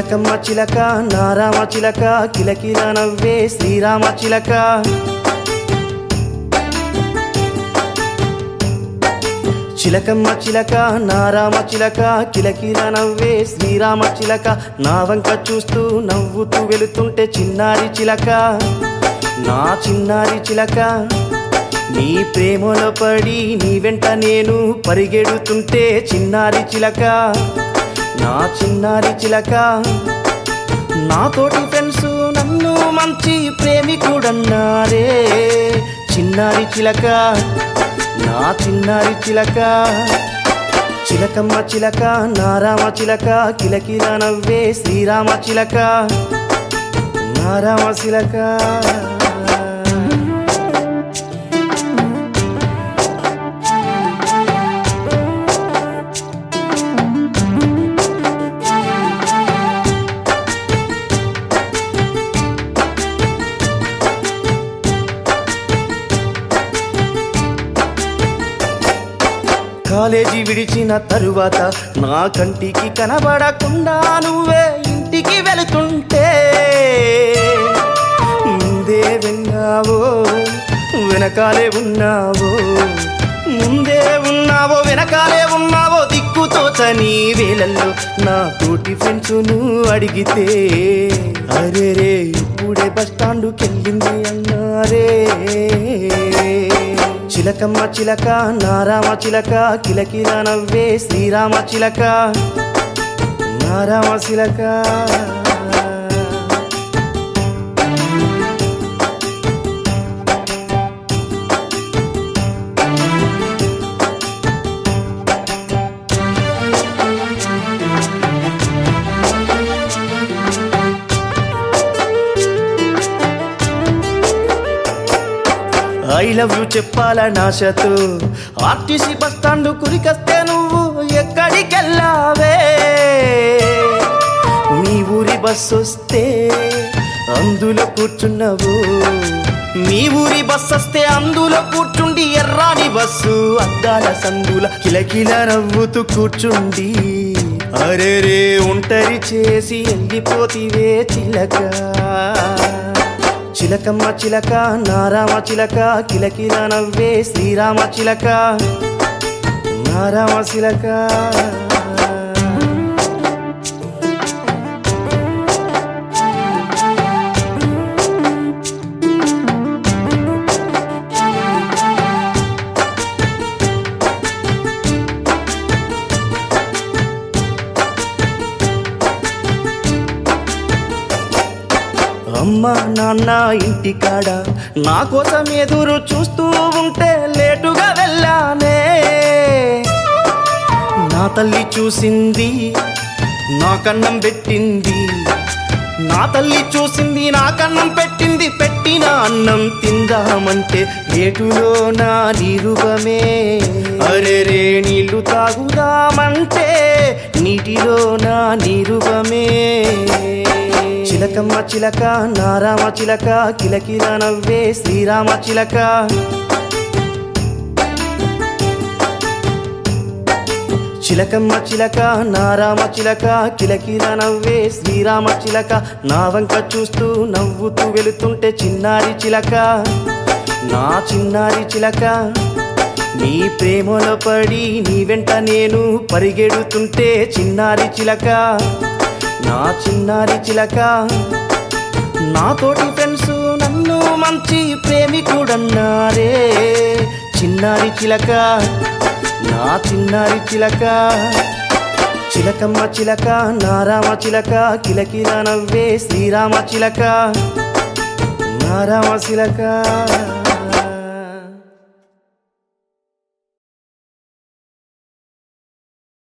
చిలకమ్మ చిలక నారామ చిలక కిలకిల నవ్వే శ్రీరామ చిలక చిలకమ్మ చిలక నారామ చిలక కిలకిల నవ్వే శ్రీరామ చిలక నా వంక చూస్తూ నవ్వుతూ వెళుతుంటే చిన్నారి చిలక నా చిన్నారి చిలక నీ ప్రేమలో పడి నీ వెంట నేను పరిగెడుతుంటే చిన్నారి చిలక నా చిన్నారి చిలక నాతోటి ఫ్రెండ్స్ నన్ను మంచి ప్రేమికుడన్నారే చిన్నారి చిలక నా చిన్నారి చిలక చిలకమ్మ చిలక నారామ చిలక కిలకిల నవ్వే శ్రీరామ చిలక నారామ చిలక కాలేజీ విడిచిన తరువాత నా కంటికి కనబడకుండా నువ్వే ఇంటికి వెళుతుంటే ముందే విన్నావో వెనకాలే ఉన్నావో ముందే ఉన్నావో వెనకాలే ఉన్నావో దిక్కుతోచని వేలల్లో నా తోటి ఫ్రెండ్స్ను అడిగితే అరే రే ఇప్పుడే బస్ స్టాండుకెళ్ళింది అన్నారే చిలకమ్మ చిలక నారామ చిలక కిలకిల నవ్వే శ్రీరామ చిలక నారామ చిలక ఐ లవ్ యూ చెప్పాలని ఆశతో ఆర్టీసీ బస్ స్టాండ్ కురికొస్తే నువ్వు ఎక్కడికెళ్ళావే మీ ఊరి బస్ వస్తే అందులో కూర్చున్నావు మీ ఊరి బస్ వస్తే అందులో కూర్చుండి ఎర్రాని బస్సు అద్దాల సందుల కిలకిల నవ్వుతూ కూర్చుండి అరే రే ఒంటరి చేసి వెళ్ళిపోతివే చిలక చిలకమ్మ చిలక నారామ చిలక కిలకిల నవ్వే శ్రీరామ చిలక నారామ చిలక అమ్మ నాన్న ఇంటికాడ నా కోసం ఎదురు చూస్తూ ఉంటే లేటుగా వెళ్ళానే నా తల్లి చూసింది నా కన్నం పెట్టింది నా తల్లి చూసింది నా కన్నం పెట్టింది పెట్టిన అన్నం తిందామంటే ఏటులో నా నిరుపమే అరే రే నీళ్లు తాగుదామంటే నీటిలో నా నిరుపమే చిలకమ్మ చిలక నారామ చిలక కిలకిల నవ్వే శ్రీరామ చిలక చిలకమ్మ చిలక నారామ చిలక కిలకిల నవ్వే శ్రీరామ చిలక నా వంక చూస్తూ నవ్వుతూ వెళుతుంటే చిన్నారి చిలక నా చిన్నారి చిలక నీ ప్రేమలో పడి నీ వెంట నేను పరిగెడుతుంటే చిన్నారి చిలక నా చిన్నారి చిలక నాతోటి ఫ్రెండ్స్ నన్ను మంచి ప్రేమికుడన్నారే చిన్నారి చిలక నా చిన్నారి చిలక చిలకమ్మ చిలక నారామ చిలక కిలకిల నవ్వే శ్రీరామ చిలక నారామ చిలక